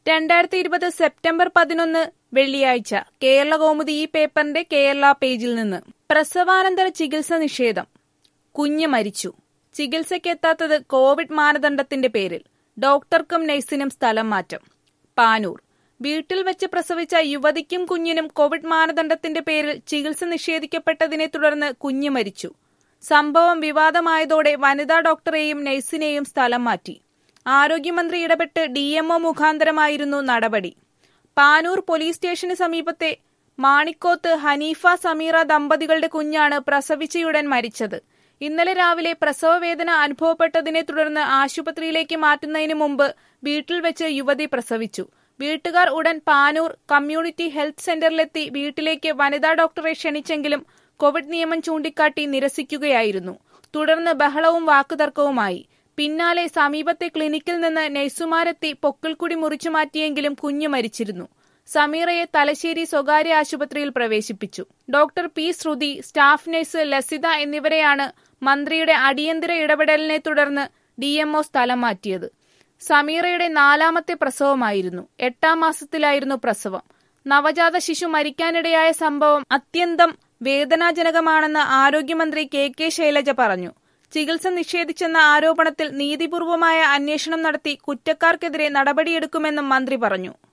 രണ്ടായിരത്തി ഇരുപത് സെപ്റ്റംബർ പതിനൊന്ന് വെള്ളിയാഴ്ച കേരള കൗമുദി ഈ പേപ്പറിന്റെ കേരള പേജിൽ നിന്ന് പ്രസവാനന്തര ചികിത്സ നിഷേധം കുഞ്ഞ് മരിച്ചു ചികിത്സയ്ക്കെത്താത്തത് കോവിഡ് മാനദണ്ഡത്തിന്റെ പേരിൽ ഡോക്ടർക്കും നഴ്സിനും സ്ഥലം മാറ്റം പാനൂർ വീട്ടിൽ വെച്ച് പ്രസവിച്ച യുവതിക്കും കുഞ്ഞിനും കോവിഡ് മാനദണ്ഡത്തിന്റെ പേരിൽ ചികിത്സ നിഷേധിക്കപ്പെട്ടതിനെ തുടർന്ന് കുഞ്ഞ് മരിച്ചു സംഭവം വിവാദമായതോടെ വനിതാ ഡോക്ടറെയും നഴ്സിനെയും സ്ഥലം മാറ്റി ആരോഗ്യമന്ത്രി ഇടപെട്ട് ഡിഎംഒ മുഖാന്തരമായിരുന്നു നടപടി പാനൂർ പോലീസ് സ്റ്റേഷന് സമീപത്തെ മാണിക്കോത്ത് ഹനീഫ സമീറ ദമ്പതികളുടെ കുഞ്ഞാണ് പ്രസവിച്ചയുടൻ മരിച്ചത് ഇന്നലെ രാവിലെ പ്രസവവേദന അനുഭവപ്പെട്ടതിനെ തുടർന്ന് ആശുപത്രിയിലേക്ക് മാറ്റുന്നതിന് മുമ്പ് വീട്ടിൽ വെച്ച് യുവതി പ്രസവിച്ചു വീട്ടുകാർ ഉടൻ പാനൂർ കമ്മ്യൂണിറ്റി ഹെൽത്ത് സെന്ററിലെത്തി വീട്ടിലേക്ക് വനിതാ ഡോക്ടറെ ക്ഷണിച്ചെങ്കിലും കോവിഡ് നിയമം ചൂണ്ടിക്കാട്ടി നിരസിക്കുകയായിരുന്നു തുടർന്ന് ബഹളവും വാക്കുതർക്കവുമായി പിന്നാലെ സമീപത്തെ ക്ലിനിക്കിൽ നിന്ന് നഴ്സുമാരെത്തി പൊക്കിൾക്കുടി മുറിച്ചു മാറ്റിയെങ്കിലും കുഞ്ഞ് മരിച്ചിരുന്നു സമീറയെ തലശ്ശേരി സ്വകാര്യ ആശുപത്രിയിൽ പ്രവേശിപ്പിച്ചു doctor P Shruthi staff nurse Lasitha എന്നിവരെയാണ് മന്ത്രിയുടെ അടിയന്തര ഇടപെടലിനെ തുടർന്ന് ഡിഎംഒ സ്ഥലം മാറ്റിയത് സമീറയുടെ നാലാമത്തെ പ്രസവമായിരുന്നു എട്ടാം മാസത്തിലായിരുന്നു പ്രസവം നവജാത ശിശു മരിക്കാനിടയായ സംഭവം അത്യന്തം വേദനാജനകമാണെന്ന് ആരോഗ്യമന്ത്രി കെ കെ ശൈലജ പറഞ്ഞു ചികിത്സ നിഷേധിച്ചെന്ന ആരോപണത്തിൽ നീതിപൂർവമായ അന്വേഷണം നടത്തി കുറ്റക്കാർക്കെതിരെ നടപടിയെടുക്കുമെന്നും മന്ത്രി പറഞ്ഞു